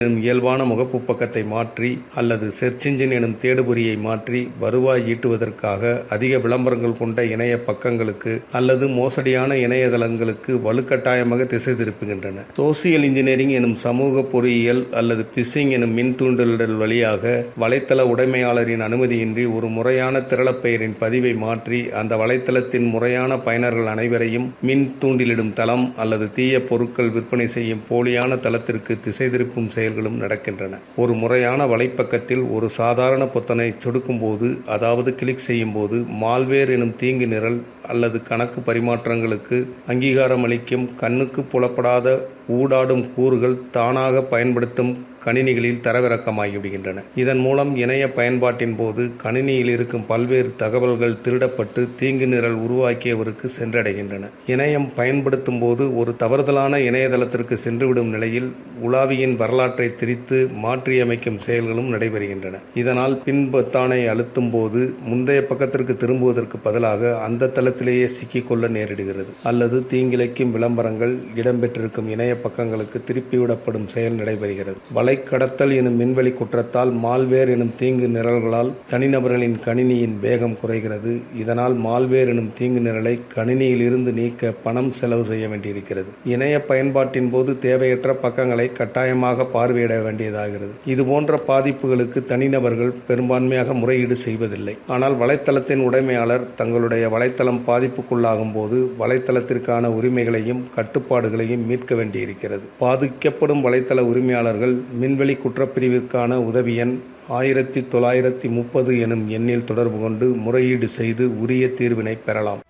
எனும் இயல்பான முகப்பு பக்கத்தை மாற்றி அல்லது செர்ச் இன்ஜின் எனும் தேடுபொறியை மாற்றி வருவாய் ஈட்டுவதற்காக அதிக விளம்பரங்கள் கொண்ட இணைய பக்கங்களுக்கு அல்லது மோசடியான இணையதளங்களுக்கு வலுக்கட்டாயமாக திசை திருப்புகின்றன சோசியல் இன்ஜினியரிங் எனும் சமூக பொறியியல் அல்லது பிசிங் எனும் மின் தூண்டுதல் வழியாக வலைத்தள உடைமையாளரின் அனுமதியின்றி ஒரு முறையான திரளப்பெயரின் பதிவை மாற்றி அந்த வலைத்தளத்தின் முறையான பயனர்கள் அனைவரையும் மின் தூண்டிலிடும் தளம் அல்லது தீய பொருட்கள் விற்பனை செய்யும் போலியான தளத்திற்கு திசை திருப்பும் செயல்களும் நடக்கின்றன ஒரு முறையான வலைப்பக்கத்தில் ஒரு சாதாரண பொத்தனை சொடுக்கும் போது அதாவது கிளிக் செய்யும் போது மால்வேர் எனும் தீங்கு நிரல் அல்லது கணக்கு பரிமாற்றங்களுக்கு அங்கீகாரம் அளிக்கும் கண்ணுக்கு புலப்படாத ஊடாடும் கூறுகள் தானாக பயன்படுத்தும் கணினிகளில் தரவிறக்கமாகிவிடுகின்றன இதன் மூலம் இணைய பயன்பாட்டின் போது கணினியில் இருக்கும் பல்வேறு தகவல்கள் திருடப்பட்டு தீங்கு நிரல் உருவாக்கியவருக்கு சென்றடைகின்றன இணையம் பயன்படுத்தும் போது ஒரு தவறுதலான இணையதளத்திற்கு சென்றுவிடும் நிலையில் உலாவியின் வரலாற்றை திரித்து மாற்றியமைக்கும் செயல்களும் நடைபெறுகின்றன இதனால் பின் பொத்தானை அழுத்தும் போது முந்தைய பக்கத்திற்கு திரும்புவதற்கு பதிலாக அந்த தளத்திலேயே சிக்கிக்கொள்ள நேரிடுகிறது அல்லது தீங்கிழைக்கும் விளம்பரங்கள் இடம்பெற்றிருக்கும் இணைய பக்கங்களுக்கு திருப்பிவிடப்படும் செயல் நடைபெறுகிறது வலைக்கடத்தல் எனும் மின்வெளி குற்றத்தால் மால்வேர் எனும் தீங்கு நிரல்களால் தனிநபர்களின் கணினியின் வேகம் குறைகிறது இதனால் மால்வேர் எனும் தீங்கு நிரலை கணினியில் இருந்து நீக்க பணம் செலவு செய்ய வேண்டியிருக்கிறது இணைய பயன்பாட்டின் போது தேவையற்ற பக்கங்களை கட்டாயமாக பார்வையிட வேண்டியதாகிறது இதுபோன்ற பாதிப்புகளுக்கு தனிநபர்கள் பெரும்பான்மையாக முறையீடு செய்வதில்லை ஆனால் வலைத்தளத்தின் உடைமையாளர் தங்களுடைய வலைத்தளம் பாதிப்புக்குள்ளாகும் போது வலைத்தளத்திற்கான உரிமைகளையும் கட்டுப்பாடுகளையும் மீட்க வேண்டியிருக்கிறது பாதிக்கப்படும் வலைத்தள உரிமையாளர்கள் மின்வெளி குற்றப்பிரிவிற்கான உதவி எண் ஆயிரத்தி தொள்ளாயிரத்தி முப்பது எனும் எண்ணில் தொடர்பு கொண்டு முறையீடு செய்து உரிய தீர்வினை பெறலாம்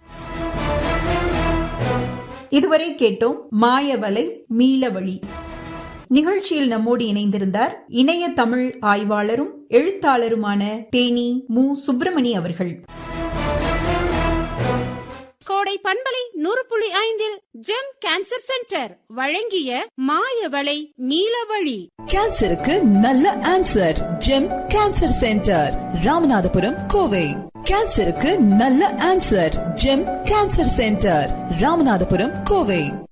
இதுவரை கேட்டோம் மாயவலை மீளவழி நிகழ்ச்சியில் நம்மோடு இணைந்திருந்தார் இணைய தமிழ் ஆய்வாளரும் எழுத்தாளருமான தேனி மு சுப்பிரமணி அவர்கள் கோடை பண்பலை நூறு புள்ளி ஐந்தில் ஜெம் கேன்சர் சென்டர் வழங்கிய மாயவளை நீலவழி கேன்சருக்கு நல்ல answer Gem cancer centre Ramanathapuram Kovai கேன்சருக்கு நல்ல answer Gem cancer centre Ramanathapuram Kovai